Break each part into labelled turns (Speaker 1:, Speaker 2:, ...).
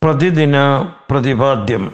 Speaker 1: പ്രതിദിന പ്രതിപാദ്യം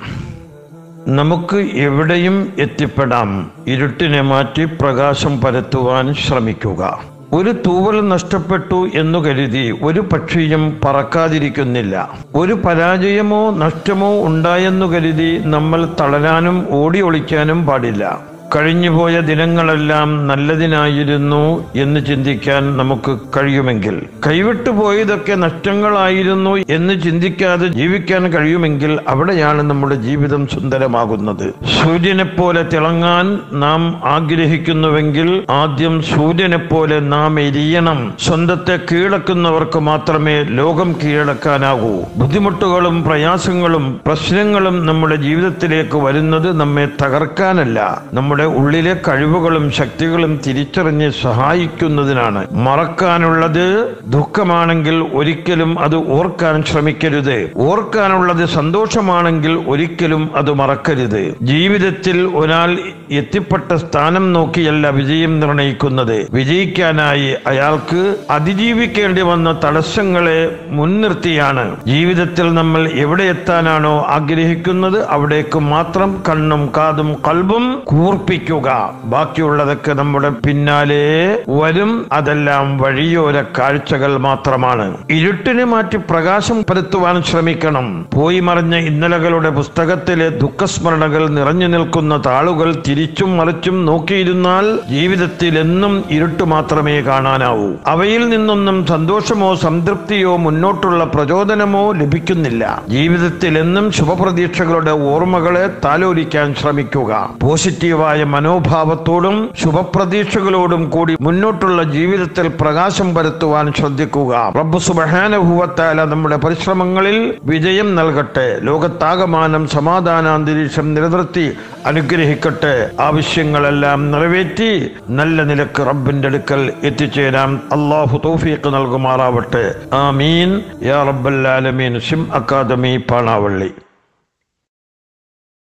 Speaker 1: നമുക്ക് എവിടെയും എത്തിപ്പെടാം ഇരുട്ടിനെ മാറ്റി പ്രകാശം പരത്തുവാൻ ശ്രമിക്കുക ഒരു തൂവൽ നഷ്ടപ്പെട്ടു എന്നു കരുതി ഒരു പക്ഷിയും പറക്കാതിരിക്കുന്നില്ല ഒരു പരാജയമോ നഷ്ടമോ ഉണ്ടായെന്നു കരുതി നമ്മൾ തളരാനും ഓടി ഒളിക്കാനും പാടില്ല കഴിഞ്ഞുപോയ ദിനങ്ങളെല്ലാം നല്ലതിനായിരുന്നു എന്ന് ചിന്തിക്കാൻ നമുക്ക് കഴിയുമെങ്കിൽ കൈവിട്ടു പോയതൊക്കെ നഷ്ടങ്ങളായിരുന്നു എന്ന് ചിന്തിക്കാതെ ജീവിക്കാൻ കഴിയുമെങ്കിൽ അവിടെയാണ് നമ്മുടെ ജീവിതം സുന്ദരമാകുന്നത് സൂര്യനെ പോലെ തിളങ്ങാൻ നാം ആഗ്രഹിക്കുന്നുവെങ്കിൽ ആദ്യം സൂര്യനെ പോലെ നാം എരിയണം സ്വന്തത്തെ കീഴടക്കുന്നവർക്ക് മാത്രമേ ലോകം കീഴടക്കാനാകൂ ബുദ്ധിമുട്ടുകളും പ്രയാസങ്ങളും പ്രശ്നങ്ങളും നമ്മുടെ ജീവിതത്തിലേക്ക് വരുന്നത് നമ്മെ തകർക്കാനല്ല നമ്മുടെ ഉള്ളിലെ കഴിവുകളും ശക്തികളും തിരിച്ചറിഞ്ഞ് സഹായിക്കുന്നതിനാണ് മറക്കാനുള്ളത് ദുഃഖമാണെങ്കിൽ ഒരിക്കലും അത് ഓർക്കാൻ ശ്രമിക്കരുത് ഓർക്കാനുള്ളത് സന്തോഷമാണെങ്കിൽ ഒരിക്കലും അത് മറക്കരുത് ജീവിതത്തിൽ ഒരാൾ എത്തിപ്പെട്ട സ്ഥാനം നോക്കിയല്ല വിജയം നിർണയിക്കുന്നത് വിജയിക്കാനായി അയാൾക്ക് അതിജീവിക്കേണ്ടി വന്ന തടസ്സങ്ങളെ മുൻനിർത്തിയാണ് ജീവിതത്തിൽ നമ്മൾ എവിടെ എത്താനാണോ ആഗ്രഹിക്കുന്നത് അവിടേക്ക് മാത്രം കണ്ണും കാതും കൽബും കൂർപ്പിക്കുക ബാക്കിയുള്ളതൊക്കെ നമ്മുടെ പിന്നാലെ വരും അതെല്ലാം വഴിയോര കാഴ്ചകൾ മാത്രമാണ് ഇരുട്ടിനെ മാറ്റി പ്രകാശം പരത്തുവാൻ ശ്രമിക്കണം പോയി മറിഞ്ഞ ഇന്നലകളുടെ പുസ്തകത്തിലെ ദുഃഖസ്മരണകൾ നിറഞ്ഞു നിൽക്കുന്ന താളുകൾ തിരിച്ചും മറിച്ചും നോക്കിയിരുന്നാൽ ജീവിതത്തിൽ എന്നും ഇരുട്ട് മാത്രമേ കാണാനാവൂ അവയിൽ നിന്നൊന്നും സന്തോഷമോ സംതൃപ്തിയോ മുന്നോട്ടുള്ള പ്രചോദനമോ ലഭിക്കുന്നില്ല ജീവിതത്തിൽ എന്നും ശുഭപ്രതീക്ഷകളുടെ ഓർമ്മകളെ താലോലിക്കാൻ ശ്രമിക്കുക പോസിറ്റീവായ മനോഭാവത്തോടും ശുഭപ്രതീക്ഷകളോടും കൂടി മുന്നോട്ടുള്ള ജീവിതത്തിൽ പ്രകാശം പരത്തുവാൻ ശ്രദ്ധിക്കുക റബ്ബ് സുബഹാനുഭവത്താല നമ്മുടെ പരിശ്രമങ്ങളിൽ വിജയം നൽകട്ടെ ലോകത്താകമാനം സമാധാനാന്തരീക്ഷം നിലനിർത്തി അനുഗ്രഹിക്കട്ടെ ആവശ്യങ്ങളെല്ലാം നിറവേറ്റി നല്ല നിലക്ക് റബ്ബിന്റെ അടുക്കൽ എത്തിച്ചേരാം അള്ളാഹു തൗഫീഖ് നൽകുമാറാവട്ടെ ആമീൻ യാ റബ്ബൽ ആലമീൻ സിം അക്കാദമി പാണാവള്ളി